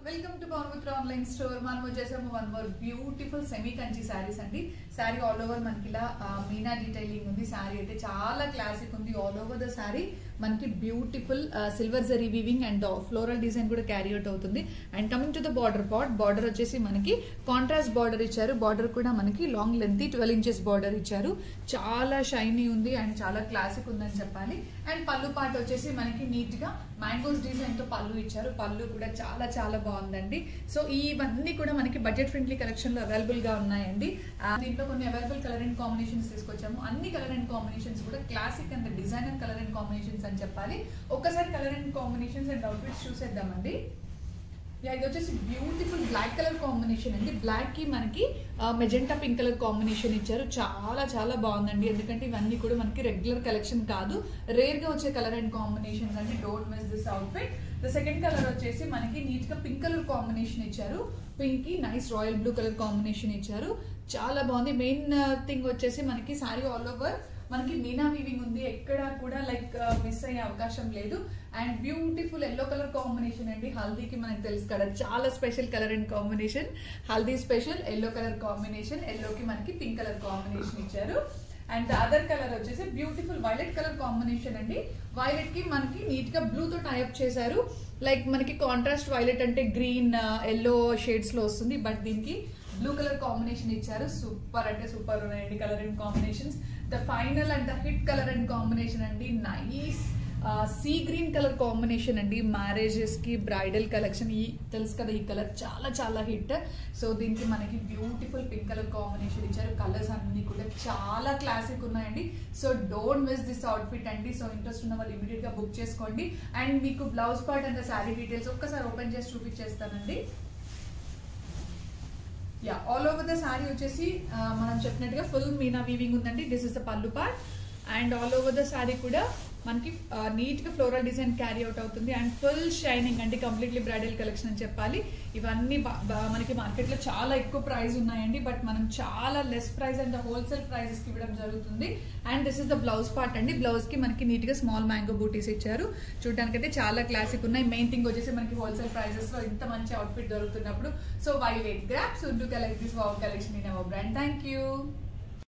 welcome to Pavanmitra online store మనం వచ్చేసాము one more beautiful semi Kanchi saris అండి శారీ ఆల్ ఓవర్ మనకి ఇలా ఆ, మీనా డీటెయిలింగ్ ఉంది శారీ అయితే చాలా క్లాసిక్ ఉంది ఆల్ ఓవర్ ద శారీ మనకి beautiful silver zari weaving and floral design కూడా క్యారీ అవుట్ అవుతుంది and coming to the border part border వచ్చేసి మనకి కాంట్రాస్ట్ బార్డర్ ఇచ్చారు బార్డర్ కూడా మనకి long length twelve inches border ఇచ్చారు చాలా షైనీ ఉంది అండ్ చాలా క్లాసిక్ ఉందని చెప్పాలి అండ్ పళ్ళు పాట వచ్చేసి మనకి నీట్ గా మ్యాంగోస్ డిజైన్ తో పళ్ళు ఇచ్చారు పళ్ళు కూడా చాలా చాలా బాగుందండి సో ఇవన్నీ కూడా మనకి బడ్జెట్ ఫ్రెండ్లీ కలెక్షన్ లో అవైలబుల్ గా ఉన్నాయండి ఆ, దీంట్లో కొన్ని అవైలబుల్ కలర్ అండ్ కాంబినేషన్స్ తీసుకొచ్చాము అన్ని కలర్ అండ్ కాంబినేషన్స్ కూడా classic and designer colour and combinations అని చెప్పాలి ఒక్కసారి colour and combinations and outfits చూసేద్దామండి యా, ఇది వచ్చేసి బ్యూటిఫుల్ బ్లాక్ కలర్ కాంబినేషన్ అండి బ్లాక్ కి మనకి మెజెంటా పింక్ కలర్ కాంబినేషన్ ఇచ్చారు చాలా చాలా బాగుందండి ఎందుకంటే ఇవన్నీ కూడా మనకి రెగ్యులర్ కలెక్షన్ కాదు రేర్ గా వచ్చే కలర్ అండ్ కాంబినేషన్స్ అండి don't miss this outfit the second colour వచ్చేసి మనకి నీట్ గా పింక్ కలర్ కాంబినేషన్ ఇచ్చారు పింక్ కి nice royal blue colour combination ఇచ్చారు చాలా బాగుంది మెయిన్ థింగ్ వచ్చేసి మనకి సారీ ఆల్ ఓవర్ మనకి మీనా వీవింగ్ ఉంది ఎక్కడ కూడా లైక్ మిస్ అయ్యే అవకాశం లేదు and beautiful yellow colour combination అండి హల్దీకి మనకి తెలుసు కదా చాలా special colour and combination Haldi special yellow colour combination ఎల్లోకి మనకి పింక్ కలర్ కాంబినేషన్ ఇచ్చారు అండ్ అదర్ కలర్ వచ్చేసి బ్యూటిఫుల్ వైలెట్ కలర్ కాంబినేషన్ అండి వైలెట్ కి మనకి నీట్ గా బ్లూ తో టైప్ చేశారు లైక్ మనకి కాంట్రాస్ట్ వైలెట్ అంటే గ్రీన్ ఎల్లో షేడ్స్ లో వస్తుంది బట్ దీనికి బ్లూ కలర్ కాంబినేషన్ ఇచ్చారు సూపర్ అంటే సూపర్ ఉన్నాయండి colour and combinations the final and the hit colour and combination అండి nice sea green colour combination అండి మ్యారేజెస్ కి బ్రైడల్ కలెక్షన్ ఈ తెలుసు కదా ఈ కలర్ చాలా చాలా హిట్ సో దీనికి మనకి బ్యూటిఫుల్ పింక్ కలర్ కాంబినేషన్ ఇచ్చారు కలర్స్ అన్ని కూడా చాలా క్లాసిక్ ఉన్నాయండి so don't miss this outfit అండి సో ఇంట్రెస్ట్ ఉన్న వాళ్ళు ఇమీడియట్ గా బుక్ చేసుకోండి అండ్ మీకు blouse part and sari details ఒక్కసారి ఓపెన్ చేసి చూపించేస్తానండి yeah all over the sari వచ్చేసి ఆ, మనం చెప్పినట్టుగా ఫుల్ మీనా వీవింగ్ ఉందండి this is the pallu part and all over the sari కూడా మనకి నీట్ గా ఫ్లోరల్ డిజైన్ క్యారీ అవుట్ అవుతుంది అండ్ ఫుల్ షైనింగ్ అంటే కంప్లీట్లీ బ్రైడల్ కలెక్షన్ అని చెప్పాలి ఇవన్నీ బా- బా- మనకి మార్కెట్ లో చాలా ఎక్కువ ప్రైస్ ఉన్నాయండి బట్ మనం చాలా less price and wholesale prices కి ఇవ్వడం జరుగుతుంది and this is the blouse part అండి బ్లౌజ్ కి మనకి నీట్ గా స్మాల్ మ్యాంగో బూటీస్ ఇచ్చారు చూడడానికి అయితే చాలా క్లాసిక్ ఉన్నాయి మెయిన్ థింగ్ వచ్చేసి మనకి హోల్సేల్ ప్రైజెస్ లో ఇంత మంచి అవుట్ఫిట్ దొరుకుతున్నప్పుడు so why wait grab so do collect this wow collection in our brand thank you